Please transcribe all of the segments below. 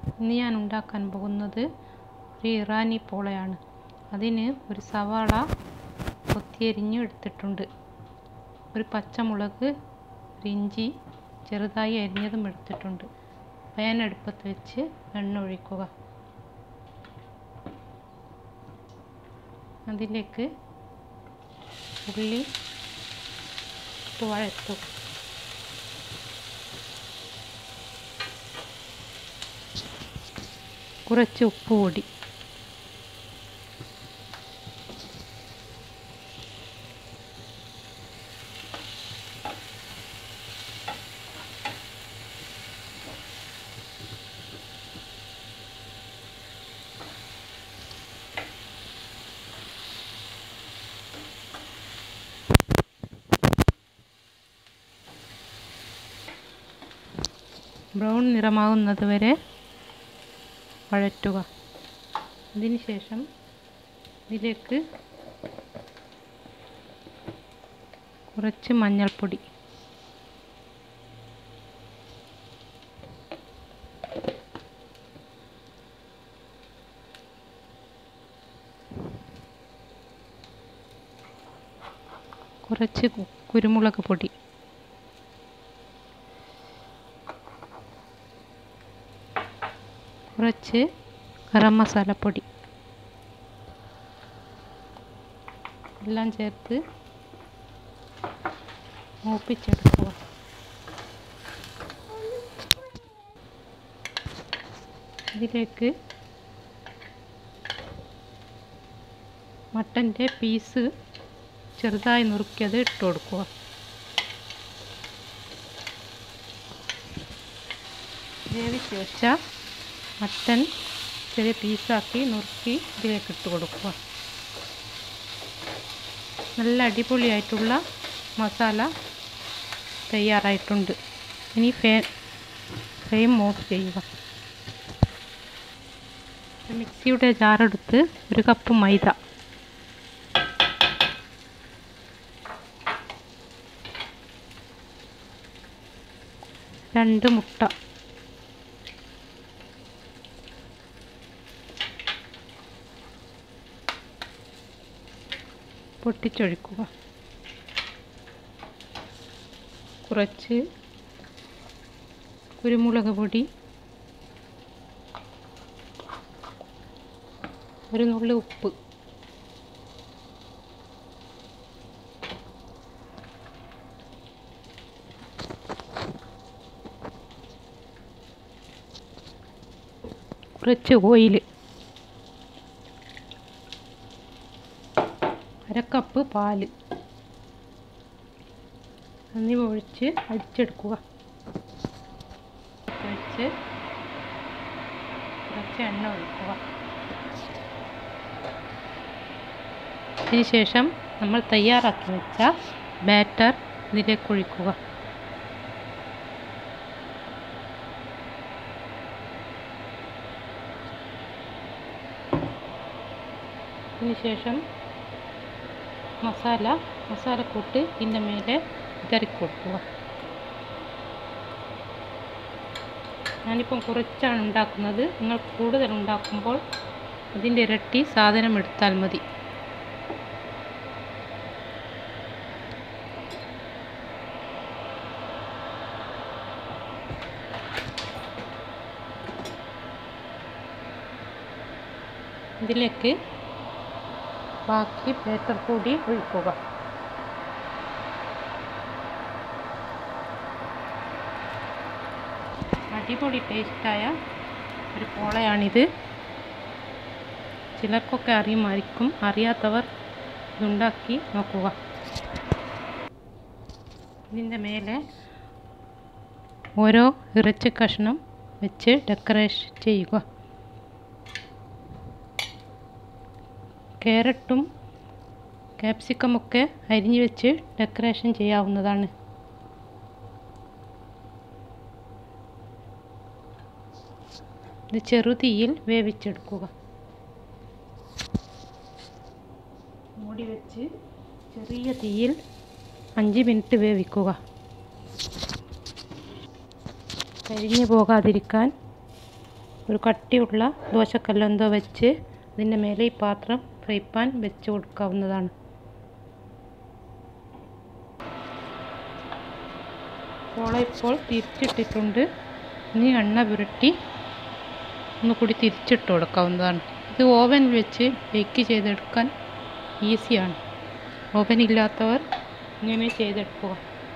ഇന്ന് ഞാൻ ഉണ്ടാക്കാൻ പോകുന്നത് ഒരു ഇറാനി പോളയാണ് അതിന് ഒരു സവാള കൊത്തിയരിഞ്ഞ് എടുത്തിട്ടുണ്ട് ഒരു പച്ചമുളക് ഒരു ഇഞ്ചി ചെറുതായി അരിഞ്ഞതും എടുത്തിട്ടുണ്ട് പാൻ അടുപ്പത്ത് വെച്ച് എണ്ണ ഒഴിക്കുക അതിലേക്ക് ഉള്ളി ഇട്ട് വഴറ്റുക കുറച്ച് ഉപ്പ് പൊടി ബ്രൗൺ നിറമാകുന്നത് വരെ വഴറ്റുക അതിന് ശേഷം ഇതിലേക്ക് കുറച്ച് മഞ്ഞൾപ്പൊടി കുറച്ച് കുരുമുളക് പൊടി കുറച്ച് ഗരം മസാലപ്പൊടി എല്ലാം ചേർത്ത് മൂപ്പിച്ചെടുക്കുക ഇതിലേക്ക് മട്ടൻ്റെ പീസ് ചെറുതായി നുറുക്കിയത് ഇട്ട് കൊടുക്കുക വേവിച്ച് വെച്ച മട്ടൻ ചെറിയ പീസാക്കി നുറുക്കി ഇതിലേക്ക് ഇട്ട് കൊടുക്കുക നല്ല അടിപൊളിയായിട്ടുള്ള മസാല തയ്യാറായിട്ടുണ്ട് ഇനി ഫേ ഫ്ലെയിം ഓഫ് ചെയ്യുക മിക്സിയുടെ ജാറെടുത്ത് ഒരു കപ്പ് മൈദ രണ്ട് മുട്ട പൊട്ടിച്ചൊഴിക്കുക കുറച്ച് കുരുമുളക് പൊടി ഒരു നുള്ളി ഉപ്പ് കുറച്ച് ഓയിൽ അരക്കപ്പ് പാല് എന്നിവ ഒഴിച്ച് അടിച്ചെടുക്കുക വെച്ച് കുറച്ച് എണ്ണ ഒഴിക്കുക അതിനുശേഷം നമ്മൾ തയ്യാറാക്കി വെച്ച ബാറ്റർ ഇതിലേക്ക് ഒഴിക്കുക അതിനുശേഷം മസാല മസാലക്കൂട്ട് ഇതിൻ്റെ മേലെ വിതറി കൊടുക്കുക ഞാനിപ്പം കുറച്ചാണ് ഉണ്ടാക്കുന്നത് നിങ്ങൾ കൂടുതൽ ഉണ്ടാക്കുമ്പോൾ അതിൻ്റെ ഇരട്ടി സാധനം എടുത്താൽ മതി ഇതിലേക്ക് ബാക്കി ബാറ്റർ കൂടി ഒഴിക്കുക അടിപൊളി ടേസ്റ്റായ ഒരു പോളയാണിത് ചിലർക്കൊക്കെ അറിയുമായിരിക്കും അറിയാത്തവർ ഇതുണ്ടാക്കി നോക്കുക ഇതിൻ്റെ മേലെ ഓരോ ഇറച്ചി കഷ്ണം വെച്ച് ഡെക്കറേഷൻ ചെയ്യുക ക്യാരറ്റും ക്യാപ്സിക്കമൊക്കെ അരിഞ്ഞു വെച്ച് ഡെക്കറേഷൻ ചെയ്യാവുന്നതാണ് ഇത് ചെറുതീയിൽ വേവിച്ചെടുക്കുക മൂടി വെച്ച് ചെറിയ തീയിൽ അഞ്ച് മിനിറ്റ് വേവിക്കുക കരിഞ്ഞു പോകാതിരിക്കാൻ ഒരു കട്ടിയുള്ള ദോശക്കല്ലെന്തോ വെച്ച് അതിൻ്റെ മേലെ ഈ പാത്രം ഫ്രൈ പാൻ വെച്ച് കൊടുക്കാവുന്നതാണ് പോള ഇപ്പോൾ തിരിച്ചിട്ടിട്ടുണ്ട് ഇനി എണ്ണ പുരട്ടി ഒന്നുകൂടി തിരിച്ചിട്ട് കൊടുക്കാവുന്നതാണ് ഇത് ഓവനിൽ വെച്ച് ബേക്ക് ചെയ്തെടുക്കാൻ ഈസിയാണ് ഓവൻ ഇല്ലാത്തവർ ഇങ്ങനെ ചെയ്തെടുക്കുക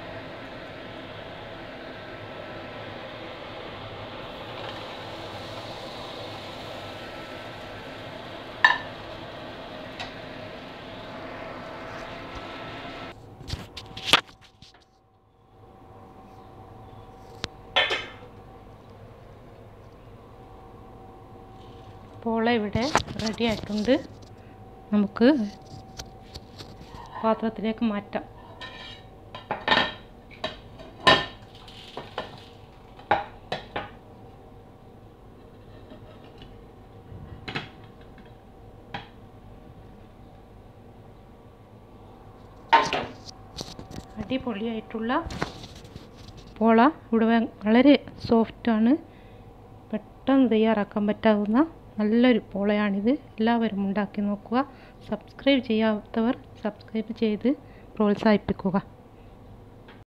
പോള ഇവിടെ റെഡി ആയിട്ടുണ്ട് നമുക്ക് പാത്രത്തിലേക്ക് മാറ്റാം അടിപൊളിയായിട്ടുള്ള പോള ഇവിടെ വളരെ സോഫ്റ്റാണ് പെട്ടെന്ന് തയ്യാറാക്കാൻ പറ്റാവുന്ന നല്ലൊരു പോളയാണിത് എല്ലാവരും ഉണ്ടാക്കി നോക്കുക സബ്സ്ക്രൈബ് ചെയ്യാത്തവർ സബ്സ്ക്രൈബ് ചെയ്ത് പ്രോത്സാഹിപ്പിക്കുക